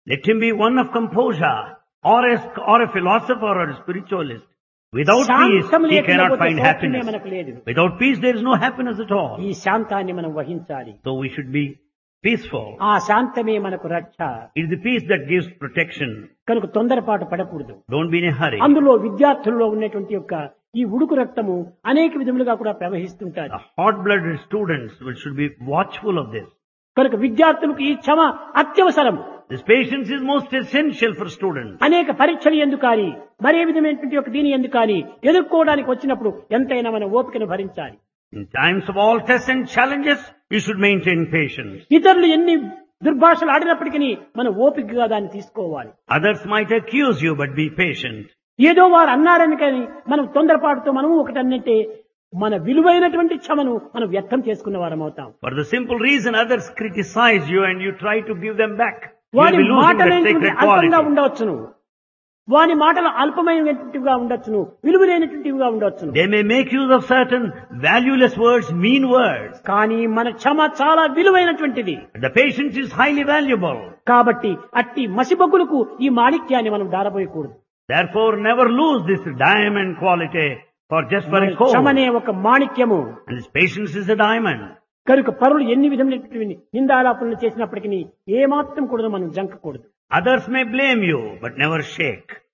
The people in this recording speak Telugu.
Let him be one of composure, or a, or a philosopher or a spiritualist. Without peace, శాంతం he cannot లేకపోతే find సౌఖ్యమే happiness. మనకు లేదు Without peace, there is no happiness at all. ఈ శాంతాన్ని మనం వహించాలి So we should be peaceful. ఆ శాంతమే మనకు రక్ష It is the peace that gives protection. కనుక తొందరపాటు పడకూడదు Don't be in a hurry. అందులో విద్యార్థుల్లో ఉన్నటువంటి యొక్క ఈ ఉడుకు రక్తము అనేక విధములుగా కూడా ప్రవహిస్తుంటారు The hot-blooded students will- should be watchful of this. కనుక విద్యార్థులకు ఈ క్షమ అత్యవసరం This patience is most essential for students. అనేక పరీక్షలు ఎందుకు కానీ మరే విధమైనటువంటి ఒక దీని ఎందుకు కానీ ఎదుర్కోవడానికి వచ్చినప్పుడు ఎంతైనా మన ఓపికను భరించాలి In times of all tests and challenges, you should maintain patience. ఇతరులు ఎన్ని దుర్భాషలు ఆడినప్పటికీ మనం ఓపికగా దాన్ని తీసుకోవాలి Others might accuse you, but be patient. ఏదో వారు అన్నారని కానీ మనం తొందరపాటుతో మనము ఒకటన్నంటే మన విలువైనటువంటి క్షమను మనం వ్యక్తం చేసుకున్న వారం అవుతాం For the simple reason others criticize you and you try to give them back. You will వాని be losing that మాటలైనటువంటి sacred అల్పంగా quality. ఉండవచ్చును వాని మాటలు అల్పమైనటువంటివిగా ఉండొచ్చును విలువైనటువంటివిగా ఉండొచ్చును They may make use of certain valueless words, mean words. కానీ మన క్షమ చాలా విలువైనటువంటిది The patience is highly valuable. కాబట్టి అట్టి మసిబొగ్గులకు ఈ మాణిక్యాన్ని మనం దారబోయకూడదు Therefore, never lose this diamond quality for just for a coal. క్షమనే ఒక మాణిక్యము And this patience is a diamond. కనుక పరులు ఎన్ని విధమైనటువంటి నిందాలాపనలు చేసినప్పటికీ ఏమాత్రం కూడా మనం జంకకూడదు Others may blame you, but never shake.